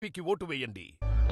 పికి vote వేయండి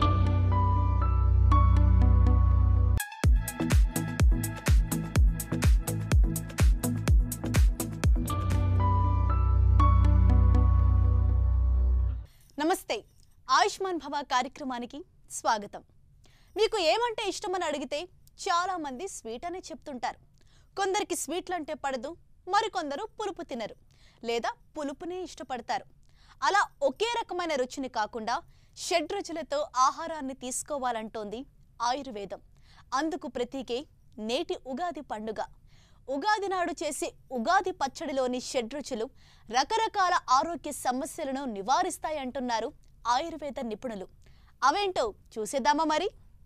నమస్తే ఆయుష్మాన్ భవ కార్యక్రమానికి స్వాగతం మీకు ఏమంటే ఇష్టమని అడిగితే చాలా మంది స్వీట్ అనే చెప్తుంటారు కొందరికి స్వీట్లు అంటే పడదు మరికొందరు పులుపు తినరు లేదా పులుపునే ఇష్టపడతారు అలా ఒకే రకమైన రుచిని కాకుండా షడ్రుచులతో ఆహారాన్ని తీసుకోవాలంటోంది ఆయుర్వేదం అందుకు ప్రతీకే నేటి ఉగాది పండుగ ఉగాది నాడు చేసే ఉగాది పచ్చడిలోని షడ్రుచులు రకరకాల ఆరోగ్య సమస్యలను నివారిస్తాయంటున్నారు ఆయుర్వేద నిపుణులు అవేంటో చూసేద్దామా మరి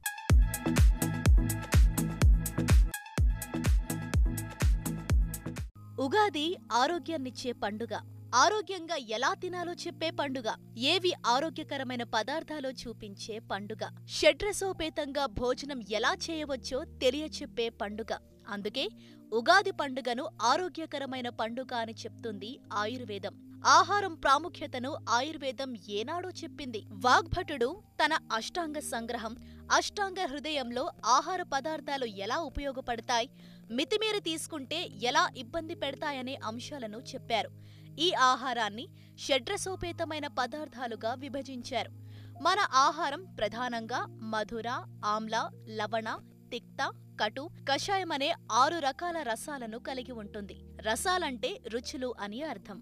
ఉగాది ఆరోగ్యాన్నిచ్చే పండుగ ఆరోగ్యంగా ఎలా తినాలో చెప్పే పండుగ ఏవి ఆరోగ్యకరమైన పదార్థాలో చూపించే పండుగ షడ్రసోపేతంగా భోజనం ఎలా చేయవచ్చో తెలియచెప్పే పండుగ అందుకే ఉగాది పండుగను ఆరోగ్యకరమైన పండుగ అని చెప్తుంది ఆయుర్వేదం ఆహారం ప్రాముఖ్యతను ఆయుర్వేదం ఏనాడో చెప్పింది వాగ్భటుడు తన అష్టాంగ సంగ్రహం అష్టాంగ హృదయంలో ఆహార పదార్థాలు ఎలా ఉపయోగపడతాయి మితిమీరి తీసుకుంటే ఎలా ఇబ్బంది పెడతాయనే అంశాలను చెప్పారు ఈ ఆహారాన్ని షడ్రసోపేతమైన పదార్థాలుగా విభజించారు మన ఆహారం ప్రధానంగా మధుర ఆమ్ల లవణ తిక్త కటు కషాయమనే ఆరు రకాల రసాలను కలిగి ఉంటుంది రసాలంటే రుచులు అని అర్థం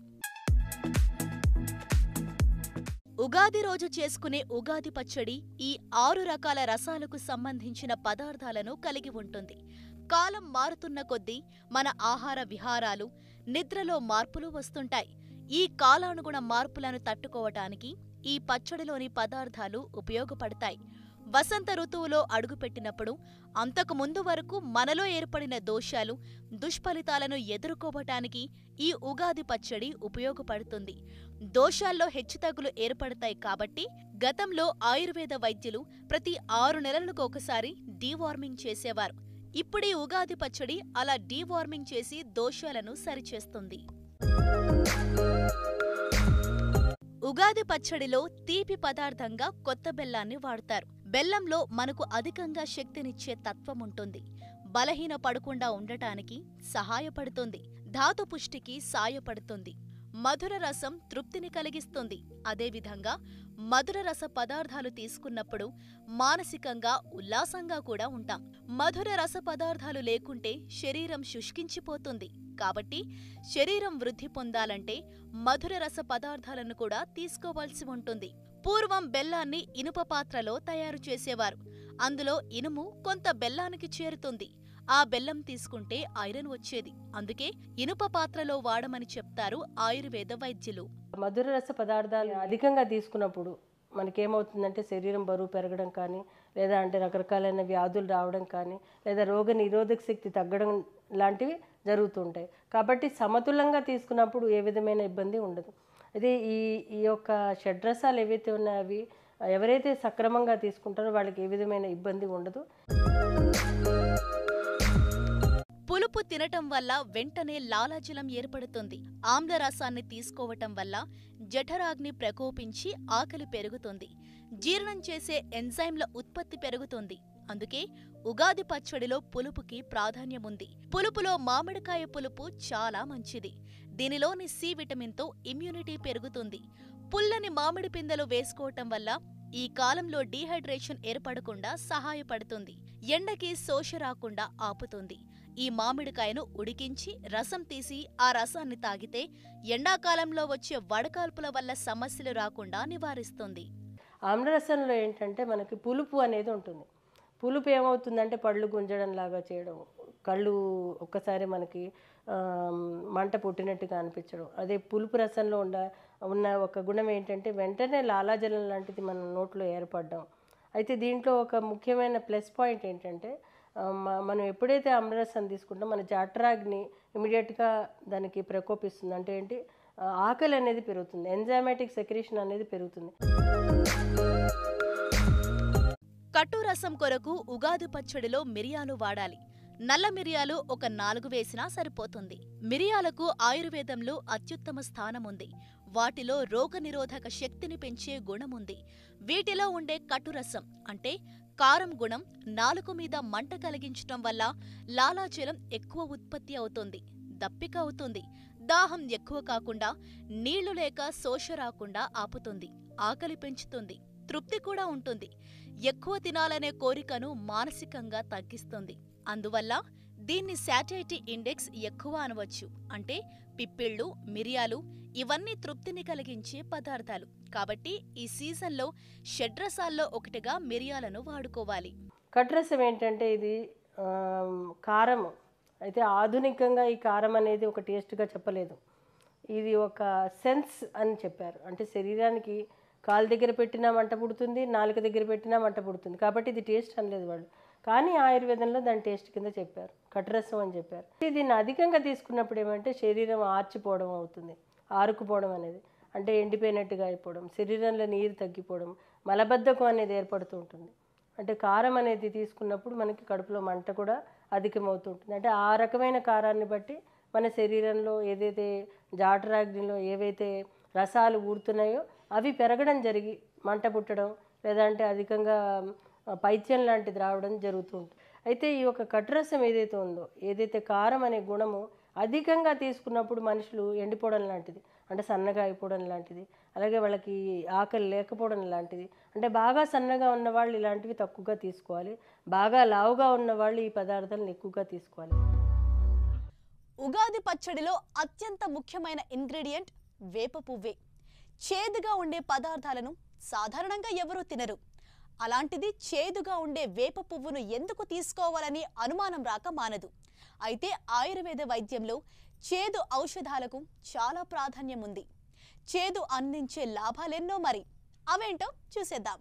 ఉగాది రోజు చేసుకునే ఉగాది పచ్చడి ఈ ఆరు రకాల రసాలకు సంబంధించిన పదార్థాలను కలిగి ఉంటుంది కాలం మారుతున్న కొద్దీ మన ఆహార విహారాలు నిద్రలో మార్పులు వస్తుంటాయి ఈ కాలానుగుణ మార్పులను తట్టుకోవటానికి ఈ పచ్చడిలోని పదార్థాలు ఉపయోగపడతాయి వసంత ఋతువులో అడుగుపెట్టినప్పుడు అంతకు ముందు వరకు మనలో ఏర్పడిన దోషాలు దుష్ఫలితాలను ఎదుర్కోవటానికి ఈ ఉగాది పచ్చడి ఉపయోగపడుతుంది దోషాల్లో హెచ్చుతగ్గులు ఏర్పడతాయి కాబట్టి గతంలో ఆయుర్వేద వైద్యులు ప్రతి ఆరు నెలలకు ఒకసారి డీవార్మింగ్ చేసేవారు ఇప్పుడీ ఉగాది పచ్చడి అలా డీవార్మింగ్ చేసి దోషాలను సరిచేస్తుంది ఉగాది పచ్చడిలో తీపి పదార్థంగా కొత్త బెల్లాన్ని వాడతారు బెల్లంలో మనకు అధికంగా శక్తినిచ్చే తత్వం ఉంటుంది బలహీన పడకుండా ఉండటానికి సహాయపడుతుంది ధాతు పుష్టికి సాయపడుతుంది మధుర రసం తృప్తిని కలిగిస్తుంది అదేవిధంగా మధుర రస పదార్థాలు తీసుకున్నప్పుడు మానసికంగా ఉల్లాసంగా కూడా ఉంటాం మధుర రస పదార్థాలు లేకుంటే శరీరం శుష్కించిపోతుంది కాబట్టి శరీరం వృద్ధి పొందాలంటే మధుర రస పదార్థాలను కూడా తీసుకోవాల్సి ఉంటుంది పూర్వం బెల్లాన్ని ఇనుప పాత్రలో తయారు చేసేవారు అందులో ఇనుము కొంత బెల్లానికి చేరుతుంది ఆ బెల్లం తీసుకుంటే ఐరన్ వచ్చేది అందుకే ఇనుప పాత్రలో వాడమని చెప్తారు ఆయుర్వేద వైద్యులు మధుర రస పదార్థాలు అధికంగా తీసుకున్నప్పుడు మనకేమవుతుందంటే శరీరం బరువు పెరగడం కానీ లేదా అంటే రకరకాలైన వ్యాధులు రావడం కానీ లేదా రోగ నిరోధక శక్తి తగ్గడం లాంటివి జరుగుతుంటాయి కాబట్టి సమతులంగా తీసుకున్నప్పుడు ఏ విధమైన ఇబ్బంది ఉండదు అదే ఈ ఈ యొక్క షడ్రసాలు ఏవైతే ఉన్నాయో అవి ఎవరైతే సక్రమంగా తీసుకుంటారో వాళ్ళకి ఏ విధమైన ఇబ్బంది ఉండదు పులుపు తినటం వల్ల వెంటనే లాలాజలం ఏర్పడుతుంది ఆమ్లరసాన్ని తీసుకోవటం వల్ల జఠరాగ్ని ప్రకోపించి ఆకలి పెరుగుతుంది జీర్ణం చేసే ఎంజైమ్ల ఉత్పత్తి పెరుగుతుంది అందుకే ఉగాది పచ్చడిలో పులుపుకి ప్రాధాన్యముంది పులుపులో మామిడికాయ పులుపు చాలా మంచిది దీనిలోని సి విటమిన్తో ఇమ్యూనిటీ పెరుగుతుంది పుల్లని మామిడి పిందెలు వేసుకోవటం వల్ల ఈ కాలంలో డీహైడ్రేషన్ ఏర్పడకుండా సహాయపడుతుంది ఎండకి శోష రాకుండా ఆపుతుంది ఈ మామిడికాయను ఉడికించి రసం తీసి ఆ రసాన్ని తాగితే ఎండాకాలంలో వచ్చే వడకాల్పుల వల్ల సమస్యలు రాకుండా నివారిస్తుంది ఆమ్లరసంలో ఏంటంటే మనకి పులుపు అనేది ఉంటుంది పులుపు ఏమవుతుందంటే పళ్ళు గుంజడం లాగా చేయడం కళ్ళు ఒక్కసారి మనకి ఆ, మంట పుట్టినట్టుగా అనిపించడం అదే పులుపు రసంలో ఉన్న ఉన్న ఒక గుణం ఏంటంటే వెంటనే లాలాజలం లాంటిది మన నోట్లో ఏర్పడడం అయితే దీంట్లో ఒక ముఖ్యమైన ప్లస్ పాయింట్ ఏంటంటే ఆ, మ- మనం ఎప్పుడైతే అమరసం తీసుకుంటాం మన జఠరాగ్ని ఇమీడియట్గా దానికి ప్రకోపిస్తుంది అంటే ఏంటి ఆ, ఆకలి అనేది పెరుగుతుంది ఎంజైమాటిక్ సెక్రేషన్ అనేది పెరుగుతుంది కట్టు రసం కొరకు ఉగాది పచ్చడిలో మిరియాలు వాడాలి నల్ల మిరియాలు ఒక నాలుగు వేసినా సరిపోతుంది మిరియాలకు ఆయుర్వేదంలో అత్యుత్తమ స్థానముంది వాటిలో రోగనిరోధక శక్తిని పెంచే గుణముంది వీటిలో ఉండే కటురసం అంటే కారం గుణం నాలుక మీద మంట కలిగించటం వల్ల లాలాజలం ఎక్కువ ఉత్పత్తి అవుతుంది దప్పిక అవుతుంది దాహం ఎక్కువ కాకుండా నీళ్లు లేక శోష రాకుండా ఆపుతుంది ఆకలి పెంచుతుంది తృప్తి కూడా ఉంటుంది ఎక్కువ తినాలనే కోరికను మానసికంగా తగ్గిస్తుంది అందువల్ల దీన్ని శాటిలైటీ ఇండెక్స్ ఎక్కువ అనవచ్చు అంటే పిప్పిళ్ళు మిరియాలు ఇవన్నీ తృప్తిని కలిగించే పదార్థాలు కాబట్టి ఈ సీజన్లో షడ్రసాల్లో ఒకటిగా మిరియాలను వాడుకోవాలి కట్రసం ఏంటంటే ఇది ఆమ్, కారం అయితే ఆధునికంగా ఈ కారం అనేది ఒక టేస్ట్గా చెప్పలేదు ఇది ఒక సెన్స్ అని చెప్పారు అంటే శరీరానికి కాలు దగ్గర పెట్టినా మంట పుడుతుంది నాలుక దగ్గర పెట్టినా మంట పుడుతుంది కాబట్టి ఇది టేస్ట్ అనలేదు వాళ్ళు కానీ ఆయుర్వేదంలో దాని టేస్ట్ కింద చెప్పారు కటరసం అని చెప్పారు దీన్ని అధికంగా తీసుకున్నప్పుడు ఏమంటే శరీరం ఆర్చిపోవడం అవుతుంది ఆరుకుపోవడం అనేది అంటే ఎండిపోయినట్టుగా అయిపోవడం శరీరంలో నీరు తగ్గిపోవడం మలబద్ధకం అనేది ఏర్పడుతూ ఉంటుంది అంటే కారం అనేది తీసుకున్నప్పుడు మనకి కడుపులో మంట కూడా అధికమవుతూ ఉంటుంది అంటే ఆ రకమైన కారాన్ని బట్టి మన శరీరంలో ఏదైతే జాఠరాగ్నిలో ఏవైతే రసాలు ఊరుతున్నాయో అవి పెరగడం జరిగి మంట పుట్టడం లేదంటే అధికంగా ఆ, పైత్యం లాంటిది రావడం జరుగుతూ ఉంటుంది అయితే ఈ యొక్క కటురసం ఏదైతే ఉందో ఏదైతే కారం అనే గుణము అధికంగా తీసుకున్నప్పుడు మనుషులు ఎండిపోవడం లాంటిది అంటే సన్నగా అయిపోవడం లాంటిది అలాగే వాళ్ళకి ఆకలి లేకపోవడం లాంటిది అంటే బాగా సన్నగా ఉన్న వాళ్ళు ఇలాంటివి తక్కువగా తీసుకోవాలి బాగా లావుగా ఉన్న వాళ్ళు ఈ పదార్థాలను ఎక్కువగా తీసుకోవాలి ఉగాది పచ్చడిలో అత్యంత ముఖ్యమైన ఇంగ్రీడియంట్ వేప పువ్వే చేదుగా ఉండే పదార్థాలను సాధారణంగా ఎవరూ తినరు అలాంటిది చేదుగా ఉండే వేప పువ్వును ఎందుకు తీసుకోవాలని అనుమానం రాక మానదు అయితే ఆయుర్వేద వైద్యంలో చేదు ఔషధాలకు చాలా ప్రాధాన్యం ఉంది చేదు అందించే లాభాలెన్నో మరి అవేంటో చూసేద్దాం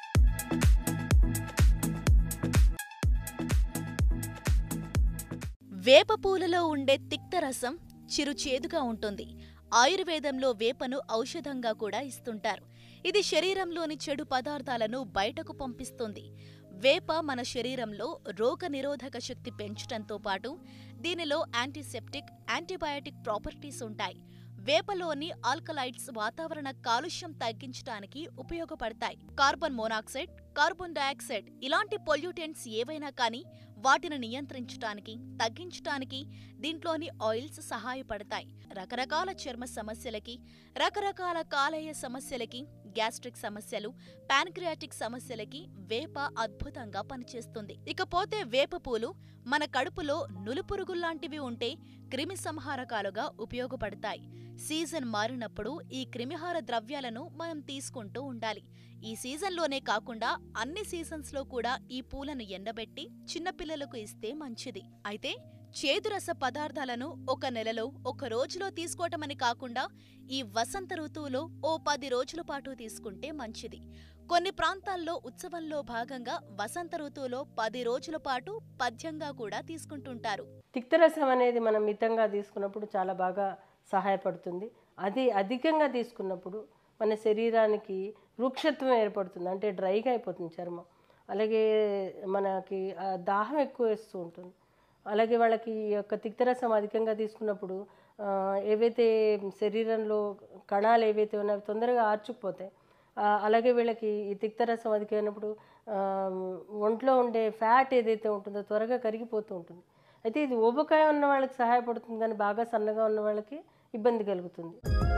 వేప పూలలో ఉండే తిక్తరసం చిరుచేదుగా ఉంటుంది ఆయుర్వేదంలో వేపను ఔషధంగా కూడా ఇస్తుంటారు ఇది శరీరంలోని చెడు పదార్థాలను బయటకు పంపిస్తుంది వేప మన శరీరంలో రోగ నిరోధక శక్తి పెంచడంతో పాటు దీనిలో యాంటీసెప్టిక్ యాంటీబయాటిక్ ప్రాపర్టీస్ ఉంటాయి వేపలోని ఆల్కలైడ్స్ వాతావరణ కాలుష్యం తగ్గించడానికి ఉపయోగపడతాయి కార్బన్ మోనాక్సైడ్ కార్బన్ డయాక్సైడ్ ఇలాంటి పొల్యూటెంట్స్ ఏవైనా కానీ వాటిని నియంత్రించడానికి తగ్గించడానికి దీంట్లోని ఆయిల్స్ సహాయపడతాయి రకరకాల చర్మ సమస్యలకి రకరకాల కాలేయ సమస్యలకి గ్యాస్ట్రిక్ సమస్యలు పాన్క్రియాటిక్ సమస్యలకి వేప అద్భుతంగా పనిచేస్తుంది ఇకపోతే వేప పూలు మన కడుపులో నులుపురుగుల్లాంటివి ఉంటే క్రిమి సంహారకాలుగా ఉపయోగపడతాయి సీజన్ మారినప్పుడు ఈ క్రిమిహార ద్రవ్యాలను మనం తీసుకుంటూ ఉండాలి ఈ సీజన్లోనే కాకుండా అన్ని సీజన్స్లో కూడా ఈ పూలను ఎండబెట్టి చిన్నపిల్లలకు ఇస్తే మంచిది అయితే చేదురస పదార్థాలను ఒక నెలలో ఒక రోజులో తీసుకోవటమని కాకుండా ఈ వసంత ఋతువులో ఓ పది రోజుల పాటు తీసుకుంటే మంచిది కొన్ని ప్రాంతాల్లో ఉత్సవంలో భాగంగా వసంత ఋతువులో పది రోజుల పాటు పద్యంగా కూడా తీసుకుంటుంటారు తిక్తరసం అనేది మనం మితంగా తీసుకున్నప్పుడు చాలా బాగా సహాయపడుతుంది అది అధికంగా తీసుకున్నప్పుడు మన శరీరానికి వృక్షత్వం ఏర్పడుతుంది అంటే డ్రైగా అయిపోతుంది చర్మం అలాగే మనకి ఆ దాహం ఎక్కువ వేస్తూ ఉంటుంది అలాగే వాళ్ళకి ఈ యొక్క తిక్తరసం అధికంగా తీసుకున్నప్పుడు ఆ, ఏవైతే శరీరంలో కణాలు ఏవైతే ఉన్నాయో అవి తొందరగా ఆర్చుకుపోతాయి ఆ, అలాగే వీళ్ళకి ఈ తిక్తరసం అధికమైనప్పుడు ఆ, ఒంట్లో ఉండే ఫ్యాట్ ఏదైతే ఉంటుందో త్వరగా కరిగిపోతూ ఉంటుంది అయితే ఇది ఊబకాయ ఉన్న వాళ్ళకి సహాయపడుతుంది కానీ బాగా సన్నగా ఉన్న వాళ్ళకి ఇబ్బంది కలుగుతుంది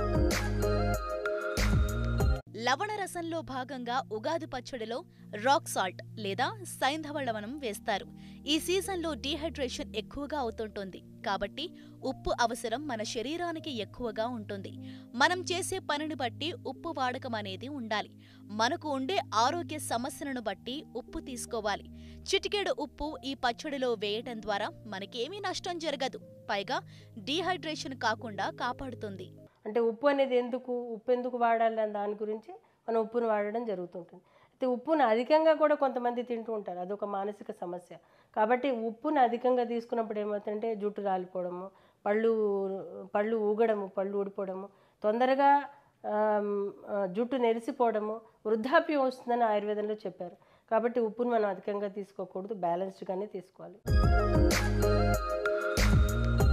లవణ రసంలో భాగంగా ఉగాది పచ్చడిలో రాక్ సాల్ట్ లేదా సైంధవ లవణం వేస్తారు ఈ సీజన్లో డీహైడ్రేషన్ ఎక్కువగా అవుతుంటుంది కాబట్టి ఉప్పు అవసరం మన శరీరానికి ఎక్కువగా ఉంటుంది మనం చేసే పనిని బట్టి ఉప్పు వాడకం అనేది ఉండాలి మనకు ఉండే ఆరోగ్య సమస్యలను బట్టి ఉప్పు తీసుకోవాలి చిటికెడు ఉప్పు ఈ పచ్చడిలో వేయటం ద్వారా మనకేమీ నష్టం జరగదు పైగా డీహైడ్రేషన్ కాకుండా కాపాడుతుంది అంటే ఉప్పు అనేది ఎందుకు ఉప్పు ఎందుకు వాడాలి అని దాని గురించి మనం ఉప్పును వాడడం జరుగుతుంటుంది అయితే ఉప్పును అధికంగా కూడా కొంతమంది తింటూ ఉంటారు అదొక మానసిక సమస్య కాబట్టి ఉప్పును అధికంగా తీసుకున్నప్పుడు ఏమవుతుందంటే జుట్టు రాలిపోవడము పళ్ళు పళ్ళు ఊగడము పళ్ళు ఊడిపోవడము తొందరగా ఆమ్, ఆ, జుట్టు నెరిసిపోవడము వృద్ధాప్యం వస్తుందని ఆయుర్వేదంలో చెప్పారు కాబట్టి ఉప్పును మనం అధికంగా తీసుకోకూడదు బ్యాలెన్స్డ్గానే తీసుకోవాలి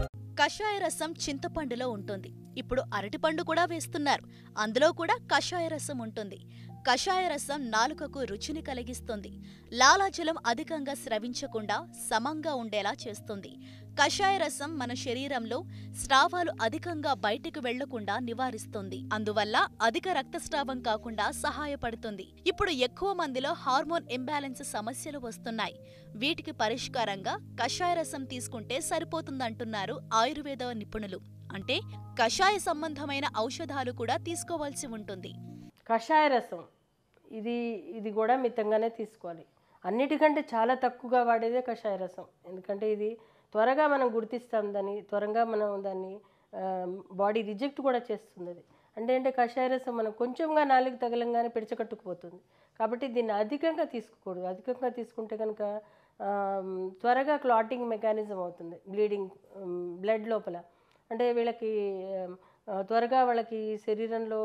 కషాయ రసం చింతపండులో ఉంటుంది ఇప్పుడు అరటిపండు కూడా వేస్తున్నారు అందులో కూడా కషాయ రసం ఉంటుంది కషాయ రసం నాలుకకు రుచిని కలిగిస్తుంది లాలాజలం అధికంగా స్రవించకుండా సమంగా ఉండేలా చేస్తుంది కషాయ రసం మన శరీరంలో స్రావాలు అధికంగా బయటికి వెళ్లకుండా నివారిస్తుంది అందువల్ల అధిక రక్తస్రావం కాకుండా సహాయపడుతుంది ఇప్పుడు ఎక్కువ మందిలో హార్మోన్ ఇంబ్యాలెన్స్ సమస్యలు వస్తున్నాయి వీటికి పరిష్కారంగా కషాయ రసం తీసుకుంటే సరిపోతుందంటున్నారు ఆయుర్వేద నిపుణులు అంటే కషాయ సంబంధమైన ఔషధాలు కూడా తీసుకోవాల్సి ఉంటుంది కషాయ రసం ఇది ఇది కూడా మితంగానే తీసుకోవాలి అన్నిటికంటే చాలా తక్కువగా వాడేదే కషాయ రసం ఎందుకంటే ఇది త్వరగా మనం గుర్తిస్తాం దాన్ని త్వరగా మనం దాన్ని బాడీ రిజెక్ట్ కూడా చేస్తుంది అది అంటే అంటే కషాయ రసం మనం కొంచెంగా నాలుగు తగలంగానే పిడచకట్టుకుపోతుంది కాబట్టి దీన్ని అధికంగా తీసుకోకూడదు అధికంగా తీసుకుంటే కనుక ఆ, త్వరగా క్లాటింగ్ మెకానిజం అవుతుంది బ్లీడింగ్ బ్లడ్ లోపల అంటే వీళ్ళకి ఆ, త్వరగా వాళ్ళకి శరీరంలో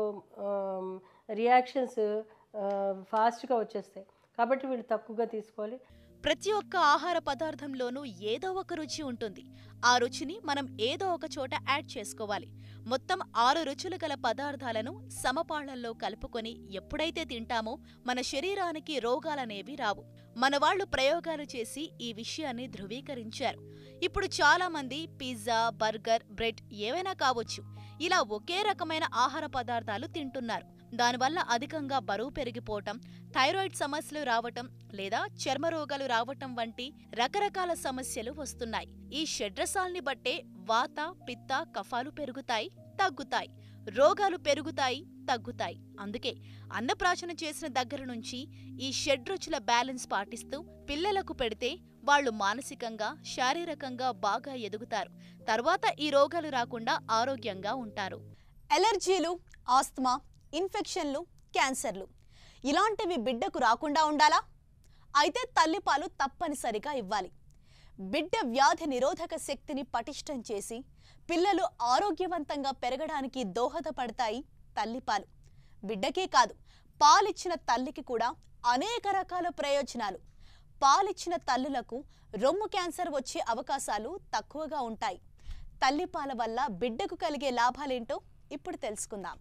రియాక్షన్స్ ఫాస్ట్గా వచ్చేస్తాయి కాబట్టి వీళ్ళు తక్కువగా తీసుకోవాలి ప్రతి ఒక్క ఆహార పదార్థంలోనూ ఏదో ఒక రుచి ఉంటుంది ఆ రుచిని మనం ఏదో ఒక చోట యాడ్ చేసుకోవాలి మొత్తం ఆరు రుచులు గల పదార్థాలను సమపాళ్లల్లో కలుపుకొని ఎప్పుడైతే తింటామో మన శరీరానికి రోగాలనేవి రావు మన వాళ్ళు ప్రయోగాలు చేసి ఈ విషయాన్ని ధృవీకరించారు ఇప్పుడు చాలా మంది పిజ్జా బర్గర్ బ్రెడ్ ఏవైనా కావచ్చు ఇలా ఒకే రకమైన ఆహార పదార్థాలు తింటున్నారు దానివల్ల అధికంగా బరువు పెరిగిపోవటం థైరాయిడ్ సమస్యలు రావటం లేదా చర్మ రోగాలు రావటం వంటి రకరకాల సమస్యలు వస్తున్నాయి ఈ షడ్రసాల్ని బట్టే వాత పిత్త కఫాలు పెరుగుతాయి తగ్గుతాయి రోగాలు పెరుగుతాయి తగ్గుతాయి అందుకే అన్నప్రాశన చేసిన దగ్గర నుంచి ఈ షడ్రుచుల బ్యాలెన్స్ పాటిస్తూ పిల్లలకు పెడితే వాళ్ళు మానసికంగా శారీరకంగా బాగా ఎదుగుతారు తర్వాత ఈ రోగాలు రాకుండా ఆరోగ్యంగా ఉంటారు ఎలర్జీలు ఆస్తమా ఇన్ఫెక్షన్లు క్యాన్సర్లు ఇలాంటివి బిడ్డకు రాకుండా ఉండాలా అయితే తల్లిపాలు తప్పనిసరిగా ఇవ్వాలి బిడ్డ వ్యాధి నిరోధక శక్తిని పటిష్టం చేసి పిల్లలు ఆరోగ్యవంతంగా పెరగడానికి దోహదపడతాయి తల్లిపాలు బిడ్డకే కాదు పాలిచ్చిన తల్లికి కూడా అనేక రకాల ప్రయోజనాలు పాలిచ్చిన తల్లులకు రొమ్ము క్యాన్సర్ వచ్చే అవకాశాలు తక్కువగా ఉంటాయి తల్లిపాల వల్ల బిడ్డకు కలిగే లాభాలేంటో ఇప్పుడు తెలుసుకుందాం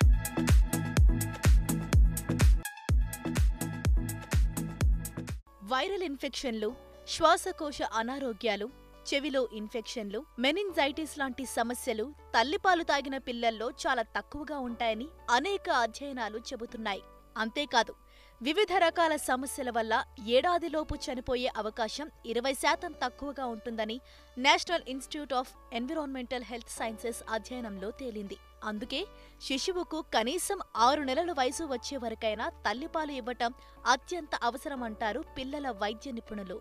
వైరల్ ఇన్ఫెక్షన్లు శ్వాసకోశ అనారోగ్యాలు చెవిలో ఇన్ఫెక్షన్లు మెనింజైటిస్ లాంటి సమస్యలు తల్లిపాలు తాగిన పిల్లల్లో చాలా తక్కువగా ఉంటాయని అనేక అధ్యయనాలు చెబుతున్నాయి అంతేకాదు వివిధ రకాల సమస్యల వల్ల ఏడాదిలోపు చనిపోయే అవకాశం ఇరవై శాతం తక్కువగా ఉంటుందని National Institute of Environmental Health Sciences అధ్యయనంలో తేలింది అందుకే శిశువుకు కనీసం ఆరు నెలల వయసు వచ్చే వరకైనా తల్లిపాలు ఇవ్వటం అత్యంత అవసరమంటారు పిల్లల వైద్య నిపుణులు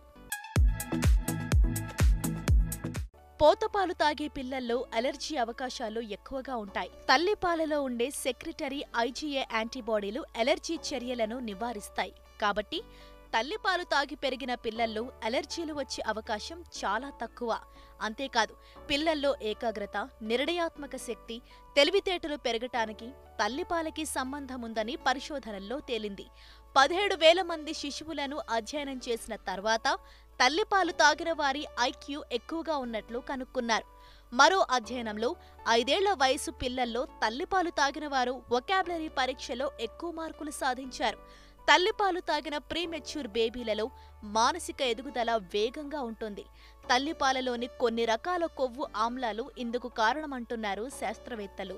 పోతపాలు తాగే పిల్లల్లో అలర్జీ అవకాశాలు ఎక్కువగా ఉంటాయి తల్లిపాలలో ఉండే సెక్రటరీ ఐజీఏ యాంటీబాడీలు అలర్జీ చర్యలను నివారిస్తాయి కాబట్టి తల్లిపాలు తాగి పెరిగిన పిల్లల్లో అలర్జీలు వచ్చే అవకాశం చాలా తక్కువ అంతేకాదు పిల్లల్లో ఏకాగ్రత నిర్ణయాత్మక శక్తి తెలివితేటలు పెరగటానికి తల్లిపాలకి సంబంధముందని పరిశోధనల్లో తేలింది పదిహేడు వేల మంది శిశువులను అధ్యయనం చేసిన తర్వాత తల్లిపాలు తాగిన వారి ఐక్యూ ఎక్కువగా ఉన్నట్లు కనుక్కున్నారు మరో అధ్యయనంలో ఐదేళ్ల వయసు పిల్లల్లో తల్లిపాలు తాగిన వారు వొకాబులరీ పరీక్షలో ఎక్కువ మార్కులు సాధించారు తల్లిపాలు తాగిన ప్రీమెచ్యూర్ బేబీలలో మానసిక ఎదుగుదల వేగంగా ఉంటుంది తల్లిపాలలోని కొన్ని రకాల కొవ్వు ఆమ్లాలు ఇందుకు కారణమంటున్నారు శాస్త్రవేత్తలు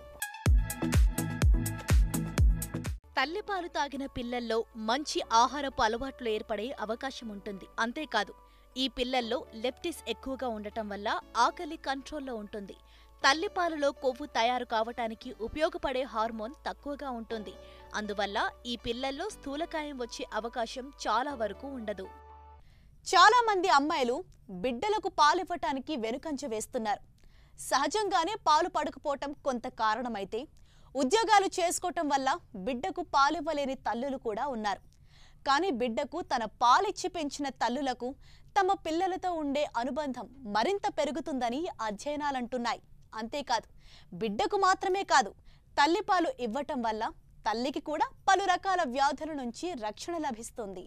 తల్లిపాలు తాగిన పిల్లల్లో మంచి ఆహారపు అలవాట్లు ఏర్పడే అవకాశం ఉంటుంది అంతేకాదు ఈ పిల్లల్లో లెప్టిస్ ఎక్కువగా ఉండటం వల్ల ఆకలి కంట్రోల్లో ఉంటుంది తల్లిపాలలో కొవ్వు తయారు కావటానికి ఉపయోగపడే హార్మోన్ తక్కువగా ఉంటుంది అందువల్ల ఈ పిల్లల్లో స్థూలకాయం వచ్చే అవకాశం చాలా వరకు ఉండదు చాలా మంది అమ్మాయిలు బిడ్డలకు పాలివ్వటానికి వెనుకంజ వేస్తున్నారు సహజంగానే పాలు పడకపోవటం కొంత కారణమైతే ఉద్యోగాలు చేసుకోవటం వల్ల బిడ్డకు పాలివ్వలేని తల్లులు కూడా ఉన్నారు కానీ బిడ్డకు తన పాలిచ్చి పెంచిన తల్లులకు తమ పిల్లలతో ఉండే అనుబంధం మరింత పెరుగుతుందని అధ్యయనాలంటున్నాయి అంతేకాదు బిడ్డకు మాత్రమే కాదు తల్లిపాలు ఇవ్వటం వల్ల తల్లికి కూడా పలు రకాల వ్యాధుల నుంచి రక్షణ లభిస్తుంది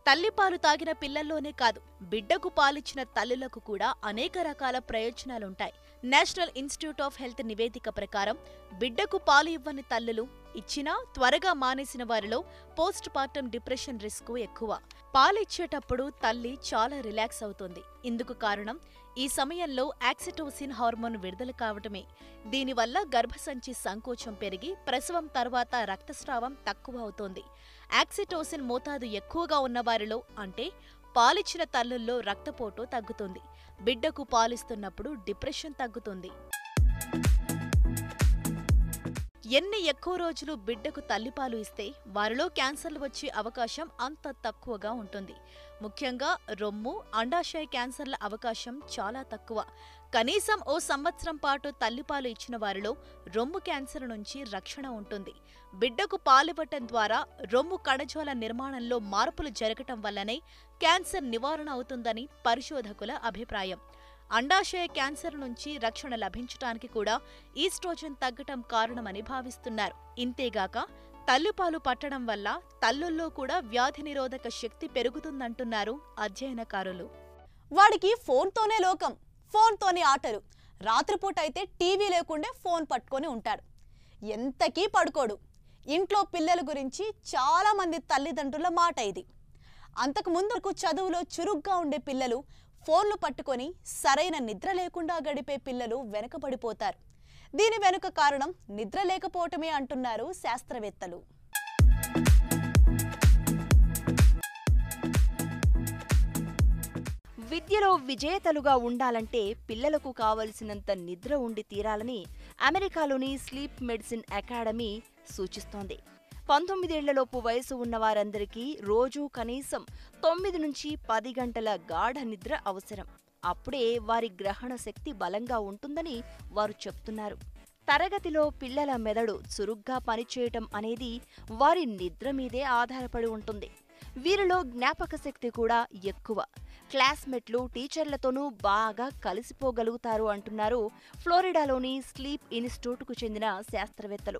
తల్లిపాలు తాగిన పిల్లల్లోనే కాదు బిడ్డకు పాలిచ్చిన తల్లులకు కూడా అనేక రకాల ప్రయోజనాలుంటాయి నేషనల్ ఇన్స్టిట్యూట్ ఆఫ్ హెల్త్ నివేదిక ప్రకారం బిడ్డకు పాలు ఇవ్వని తల్లులు ఇచ్చినా త్వరగా మానేసిన వారిలో పోస్ట్ పార్టం డిప్రెషన్ రిస్క్ ఎక్కువ పాలిచ్చేటప్పుడు తల్లి చాలా రిలాక్స్ అవుతుంది ఇందుకు కారణం ఈ సమయంలో యాక్సిటోసిన్ హార్మోన్ విడుదల కావటమే దీనివల్ల గర్భసంచి సంకోచం పెరిగి ప్రసవం తర్వాత రక్తస్రావం తక్కువ అవుతోంది యాక్సిటోసిన్ మోతాదు ఎక్కువగా ఉన్న వారిలో అంటే పాలిచ్చిన తల్లుల్లో రక్తపోటు తగ్గుతుంది బిడ్డకు పాలిస్తున్నప్పుడు డిప్రెషన్ తగ్గుతుంది ఎన్ని ఎక్కువ రోజులు బిడ్డకు తల్లిపాలు ఇస్తే వారిలో క్యాన్సర్లు వచ్చే అవకాశం అంత తక్కువగా ఉంటుంది ముఖ్యంగా రొమ్ము అండాశయ క్యాన్సర్ల అవకాశం చాలా తక్కువ కనీసం ఓ సంవత్సరం పాటు తల్లిపాలు ఇచ్చిన వారిలో రొమ్ము క్యాన్సర్ నుంచి రక్షణ ఉంటుంది బిడ్డకు పాలివ్వటం ద్వారా రొమ్ము కణజాల నిర్మాణంలో మార్పులు జరగటం వల్లనే క్యాన్సర్ నివారణ అవుతుందని పరిశోధకుల అభిప్రాయం అండాశయ క్యాన్సర్ నుంచి రక్షణ లభించటానికి కూడా ఈస్ట్రోజన్ తగ్గటం కారణమని భావిస్తున్నారు ఇంతేగాక తల్లిపాలు పట్టడం వల్ల తల్లుల్లో కూడా వ్యాధి నిరోధక శక్తి పెరుగుతుందంటున్నారు అధ్యయనకారులు వాడికి ఫోన్తోనే లోకం ఫోన్తోనే ఆటలు రాత్రిపూట అయితే టీవీ లేకుండే ఫోన్ పట్టుకొని ఉంటాడు ఎంతకీ పడుకోడు ఇంట్లో పిల్లల గురించి చాలా మంది తల్లిదండ్రుల మాట ఇది అంతకు ముందుకు చదువులో చురుగ్గా ఉండే పిల్లలు ఫోన్లు పట్టుకొని సరైన నిద్ర లేకుండా గడిపే పిల్లలు వెనకబడిపోతారు దీని వెనుక కారణం నిద్ర లేకపోవటమే అంటున్నారు శాస్త్రవేత్తలు విద్యలో విజేతలుగా ఉండాలంటే పిల్లలకు కావలసినంత నిద్ర ఉండి తీరాలని అమెరికాలోని స్లీప్ మెడిసిన్ అకాడమీ సూచిస్తోంది పంతొమ్మిదేళ్లలోపు వయసు ఉన్న వారందరికీ రోజూ కనీసం తొమ్మిది నుంచి పది గంటల గాఢ నిద్ర అవసరం అప్పుడే వారి గ్రహణ శక్తి బలంగా ఉంటుందని వారు చెప్తున్నారు తరగతిలో పిల్లల మెదడు చురుగ్గా పనిచేయటం అనేది వారి నిద్ర మీదే ఆధారపడి ఉంటుంది వీరిలో జ్ఞాపక శక్తి కూడా ఎక్కువ క్లాస్మేట్లు టీచర్లతోనూ బాగా కలిసిపోగలుగుతారు అంటున్నారు ఫ్లోరిడాలోని స్లీప్ ఇన్స్టిట్యూట్కు చెందిన శాస్త్రవేత్తలు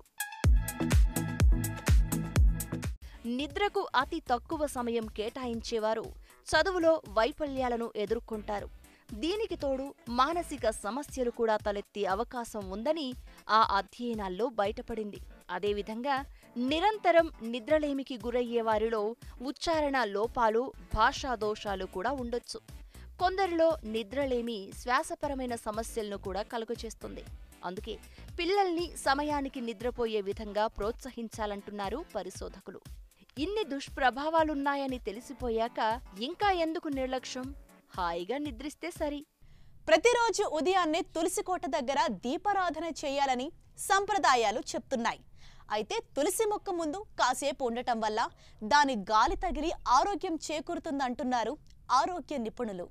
నిద్రకు అతి తక్కువ సమయం కేటాయించేవారు చదువులో వైఫల్యాలను ఎదుర్కొంటారు దీనికి తోడు మానసిక సమస్యలు కూడా తలెత్తే అవకాశం ఉందని ఆ అధ్యయనాల్లో బయటపడింది అదేవిధంగా నిరంతరం నిద్రలేమికి గురయ్యే వారిలో ఉచ్చారణ లోపాలు భాషా దోషాలు కూడా ఉండొచ్చు కొందరిలో నిద్రలేమి శ్వాసపరమైన సమస్యలను కూడా కలుగచేస్తుంది అందుకే పిల్లల్ని సమయానికి నిద్రపోయే విధంగా ప్రోత్సహించాలంటున్నారు పరిశోధకులు ఇన్ని దుష్ప్రభావాలున్నాయని తెలిసిపోయాక ఇంకా ఎందుకు నిర్లక్ష్యం హాయిగా నిద్రిస్తే సరి ప్రతిరోజు ఉదయాన్నే తులసి కోట దగ్గర దీపారాధన చేయాలని సంప్రదాయాలు చెప్తున్నాయి అయితే తులసి మొక్క ముందు కాసేపు ఉండటం వల్ల దాని గాలి తగిలి ఆరోగ్యం చేకూరుతుందంటున్నారు ఆరోగ్య నిపుణులు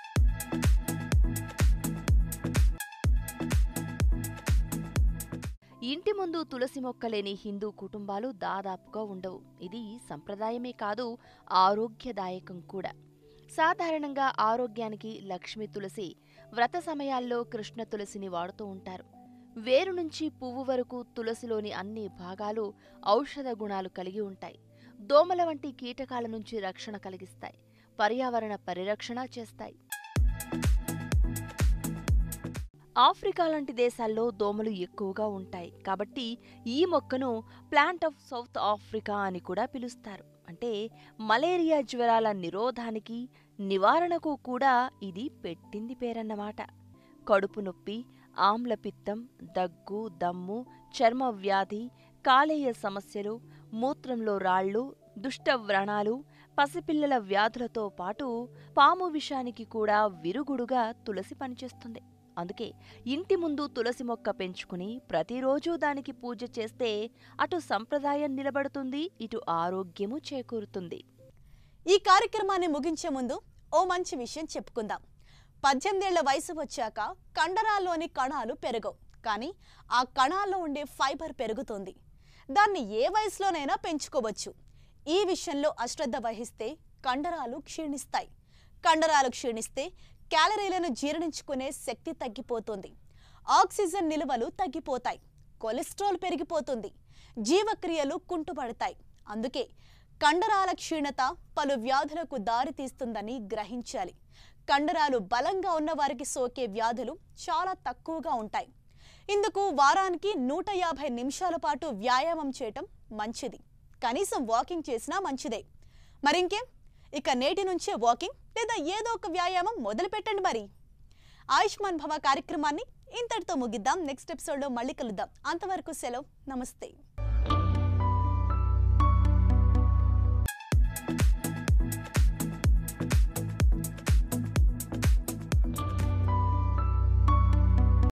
ఇంటి ముందు తులసి మొక్క లేని హిందూ కుటుంబాలు దాదాపుగా ఉండవు ఇది సంప్రదాయమే కాదు ఆరోగ్యదాయకం కూడా సాధారణంగా ఆరోగ్యానికి లక్ష్మీ తులసి వ్రత సమయాల్లో కృష్ణ తులసిని వాడుతూ ఉంటారు వేరు నుంచి పువ్వు వరకు తులసిలోని అన్ని భాగాలు ఔషధ గుణాలు కలిగి ఉంటాయి దోమల వంటి కీటకాల నుంచి రక్షణ కలిగిస్తాయి పర్యావరణ పరిరక్షణ చేస్తాయి ఆఫ్రికా లాంటి దేశాల్లో దోమలు ఎక్కువగా ఉంటాయి కాబట్టి ఈ మొక్కను ప్లాంట్ ఆఫ్ సౌత్ ఆఫ్రికా అని కూడా పిలుస్తారు అంటే మలేరియా జ్వరాల నిరోధానికి నివారణకు కూడా ఇది పెట్టింది పేరన్నమాట కడుపు నొప్పి ఆమ్లపిత్తం దగ్గు దమ్ము చర్మ వ్యాధి కాలేయ సమస్యలు మూత్రంలో రాళ్ళు దుష్టవ్రణాలు పసిపిల్లల వ్యాధులతో పాటు పాము విషానికి కూడా విరుగుడుగా తులసి పనిచేస్తుంది అందుకే ఇంటి ముందు తులసి మొక్క పెంచుకుని ప్రతిరోజూ దానికి పూజ చేస్తే అటు సంప్రదాయం నిలబడుతుంది ఇటు ఆరోగ్యము చేకూరుతుంది ఈ కార్యక్రమాన్ని ముగించే ముందు ఓ మంచి విషయం చెప్పుకుందాం పద్దెనిమిదేళ్ల వయసు వచ్చాక కండరాల్లోని కణాలు పెరగవు కానీ ఆ కణాల్లో ఉండే ఫైబర్ పెరుగుతుంది దాన్ని ఏ వయసులోనైనా పెంచుకోవచ్చు ఈ విషయంలో అశ్రద్ధ వహిస్తే కండరాలు క్షీణిస్తాయి కండరాలు క్షీణిస్తే క్యాలరీలను జీర్ణించుకునే శక్తి తగ్గిపోతుంది ఆక్సిజన్ నిల్వలు తగ్గిపోతాయి కొలెస్ట్రాల్ పెరిగిపోతుంది జీవక్రియలు కుంటుపడతాయి అందుకే కండరాల క్షీణత పలు వ్యాధులకు దారితీస్తుందని గ్రహించాలి కండరాలు బలంగా ఉన్న వారికి సోకే వ్యాధులు చాలా తక్కువగా ఉంటాయి ఇందుకు వారానికి నూట యాభై నిమిషాల పాటు వ్యాయామం చేయటం మంచిది కనీసం వాకింగ్ చేసినా మంచిదే మరింకేం ఇక నేటి నుంచే వాకింగ్ లేదా ఏదో ఒక వ్యాయామం మొదలు పెట్టండి మరి ఆయుష్మాన్ భవ కార్యక్రమాన్ని ఇంతటితో ముగిద్దాం నెక్స్ట్ ఎపిసోడ్లో మళ్ళీ కలుద్దాం అంతవరకు సెలవు నమస్తే